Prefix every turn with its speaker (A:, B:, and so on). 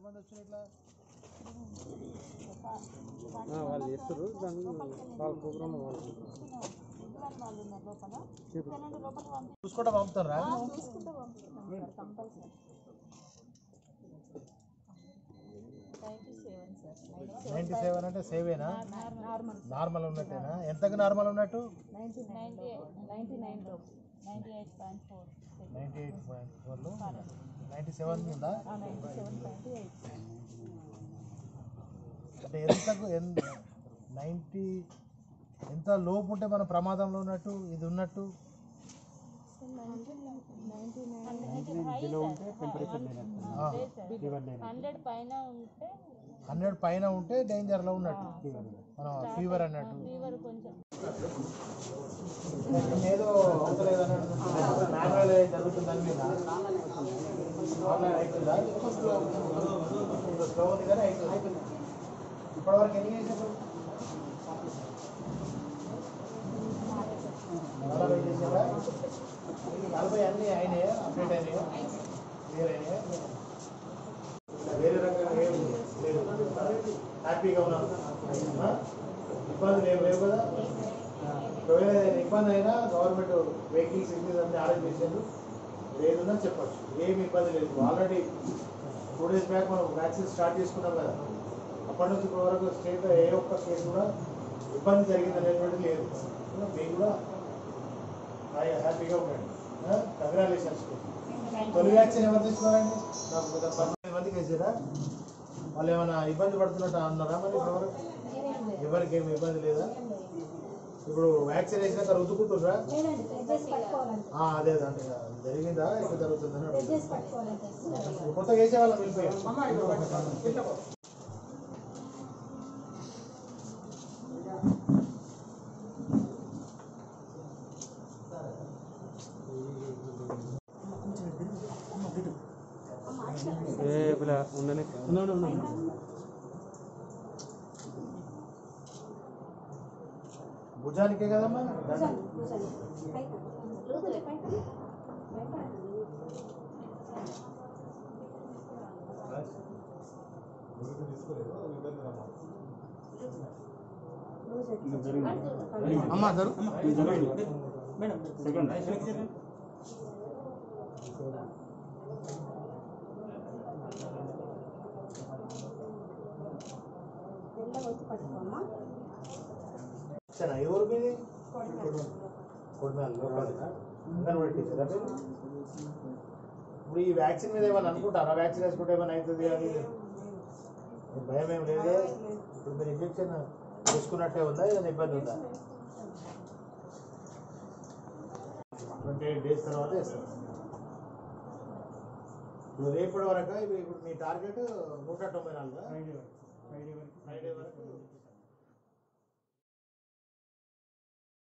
A: ఎంతమంది వచ్చారు ఇట్లా
B: వాళ్ళు చేస్తారు దాన్ని వాళ్ళ ప్రోగ్రామ్ వాళ్ళు
C: వాళ్ళు ఉన్నారు లోపల పిల్లలు లోపల పంపి
A: చూసుకుంటా పంపుతారా
C: చూసుకుంటూ పంపిస్తున్నాం sir compulsory ninety seven sir
A: ninety seven అంటే సేవేనా
C: నార్మల్
A: నార్మల్ ఉన్నట్టేనా ఎంతకు నార్మల్ ఉన్నట్టు
C: ninety ninety ninety nine ninety eight point four
A: ninety eight point ఫోర్లో నైంటీ సెవెన్ ఉందా
C: నైంటీ సెవెన్ పాయింట్ ఎయిట్
A: అంటే ఎంతకు ఎంత నైంటీ ఎంత లోపు ఉంటే మన ప్రమాదంలో ఉన్నట్టు ఇది ఉన్నట్టు ఆ,
C: హండ్రెడ్ పైన ఉంటే
A: హండ్రెడ్ పైన ఉంటే డేంజర్లో ఉన్నట్టు మనం ఫీవర్ అన్నట్టు
C: ఫీవర్ కొంచెం
A: ఏదో అవుతలేదని మాన్యువల్ జరుగుతుందని మీద ఆన్లైన్ అవుతుందా స్లో ఉంది కానీ అవుతుంది ఇప్పటివరకు ఎన్ని చేశారు నలభై చేశారా నలభై అన్ని అయినాయి అప్డేట్ అయినాయి క్లియర్ అయినాయి వేరే రకంగా ఏం లేదు హ్యాపీగా ఉన్నాను ఆ? ఇబ్బందులు ఏం లేవు కదా ఒకవేళ ఏదైనా ఇబ్బంది అయినా గవర్నమెంట్ వెహికల్స్ ఇన్ని అన్ని అరేంజ్ చేశారు లేదున్నా చెప్పచ్చు ఏమి ఇబ్బంది లేదు ఆల్రెడీ టూ డేస్ బ్యాక్ మనం వ్యాక్సిన్ స్టార్ట్ చేసుకున్నాం కదా అప్పటి నుంచి ఇప్పటి వరకు స్టేట్ ఏ ఒక్క కేసు కూడా ఇబ్బంది జరిగింది అనేటువంటిది లేదు మీకు కూడా హాయి- హ్యాపీగా ఉండండి కంగ్రాచులేషన్స్ తొలి వ్యాక్సిన్ ఎవరు తీసుకున్నారండి నాకు ఒక పన్నెండు మందికి వేసారా వాళ్ళు ఏమైనా ఇబ్బంది పడుతున్నట్టు అన్నారా మరి ఇప్పటివరకు ఎవరికి ఏమి ఇబ్బంది లేదా ఇప్పుడు వ్యాక్సిన్ వేసినాక రుద్దుకుంటుర్రా ఆ, అదే అదే అంటే జరిగిందా ఎక్కడ జరుగుతుందని అడుగుతున్నా. ఇప్పుడు కొత్తగా వేసే వాళ్ళని వెళ్ళిపోయాం
B: ఏ పిల్ల ఉండని
A: భుజానికే కదమ్మా దండ. అమ్మా జరు సరే ఎవరు మీది కొడినాలు లోపలికా? అంగన్వాడీ టీచరా మీరు? ఇప్పుడు ఈ వ్యాక్సిన్ మీద ఏమైనా అనుకుంటారా వ్యాక్సిన్ వేసుకుంటే ఏమైనా అవుతుంది అది ఇది? మీకు భయం ఏం లేదు కదా? ఇప్పుడు మీరు ఇంజక్షన్ వేసుకున్నట్టే ఉందా ఏదైనా ఇబ్బంది ఉందా ట్వంటీ ఎయిట్ డేస్ తర్వాత వేస్తారు ఇప్పుడు రేపటి వరకు ఇవి ఇప్పుడు మీ టార్గెట్ నూట తొంభై నాలుగు ఫ్రైడే వరకు